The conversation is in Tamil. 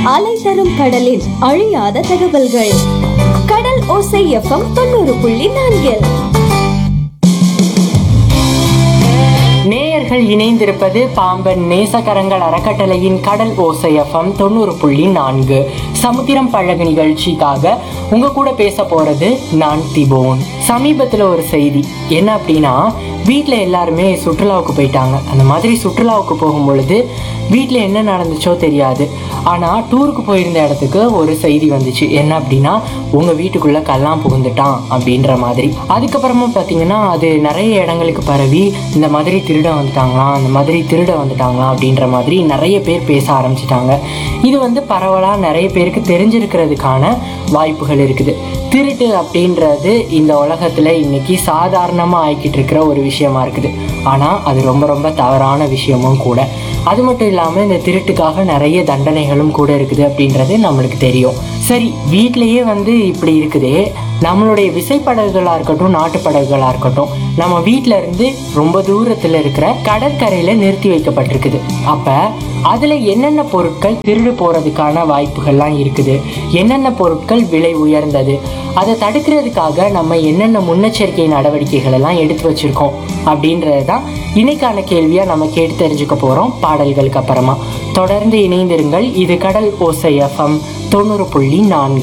அலை தரும் கடலின் அழியாத தகவல்கள் கடல் ஓசை எஃப்எம் தொண்ணூறு புள்ளி நான்கில் நேயர்கள் இணைந்திருப்பது பாம்பன் நேசகரங்கள் அறக்கட்டளையின் கடல் ஓசை எஃப்எம் தொண்ணூறு புள்ளி நான்கு சமுத்திரம் பழகு நிகழ்ச்சிக்காக உங்க கூட பேச போறது நான் திபோன் சமீபத்துல ஒரு செய்தி என்ன அப்படின்னா வீட்டில் எல்லாருமே சுற்றுலாவுக்கு போயிட்டாங்க அந்த மாதிரி சுற்றுலாவுக்கு போகும் பொழுது வீட்டில் என்ன நடந்துச்சோ தெரியாது ஆனால் டூருக்கு போயிருந்த இடத்துக்கு ஒரு செய்தி வந்துச்சு என்ன அப்படின்னா உங்கள் வீட்டுக்குள்ளே கல்லாம் புகுந்துட்டான் அப்படின்ற மாதிரி அதுக்கப்புறமா பார்த்தீங்கன்னா அது நிறைய இடங்களுக்கு பரவி இந்த மாதிரி திருட வந்துட்டாங்களாம் அந்த மாதிரி திருட வந்துட்டாங்களாம் அப்படின்ற மாதிரி நிறைய பேர் பேச ஆரம்பிச்சிட்டாங்க இது வந்து பரவலாக நிறைய பேருக்கு தெரிஞ்சிருக்கிறதுக்கான வாய்ப்புகள் இருக்குது திருட்டு அப்படின்றது இந்த உலகத்தில் இன்னைக்கு சாதாரணமாக ஆகிக்கிட்டு இருக்கிற ஒரு விஷயமா இருக்குது ஆனால் அது ரொம்ப ரொம்ப தவறான விஷயமும் கூட அது மட்டும் இல்லாமல் இந்த திருட்டுக்காக நிறைய தண்டனைகளும் கூட இருக்குது அப்படின்றது நம்மளுக்கு தெரியும் சரி வீட்டிலேயே வந்து இப்படி இருக்குதே நம்மளுடைய விசைப்படகுகளாக இருக்கட்டும் நாட்டு படகுகளாக இருக்கட்டும் நம்ம வீட்டில இருந்து ரொம்ப தூரத்தில் இருக்கிற கடற்கரையில் நிறுத்தி வைக்கப்பட்டிருக்குது அப்போ அதில் என்னென்ன பொருட்கள் திருடு போகிறதுக்கான வாய்ப்புகள்லாம் இருக்குது என்னென்ன பொருட்கள் விலை உயர்ந்தது அதை தடுக்கிறதுக்காக நம்ம என்னென்ன முன்னெச்சரிக்கை நடவடிக்கைகள் எல்லாம் எடுத்து வச்சிருக்கோம் அப்படின்றது தான் இன்னைக்கான கேள்வியாக நம்ம கேட்டு தெரிஞ்சுக்க போகிறோம் பாடல்களுக்கு அப்புறமா தொடர்ந்து இணைந்திருங்கள் இது கடல் ஓசை எஃப்எம் தொண்ணூறு புள்ளி நான்கு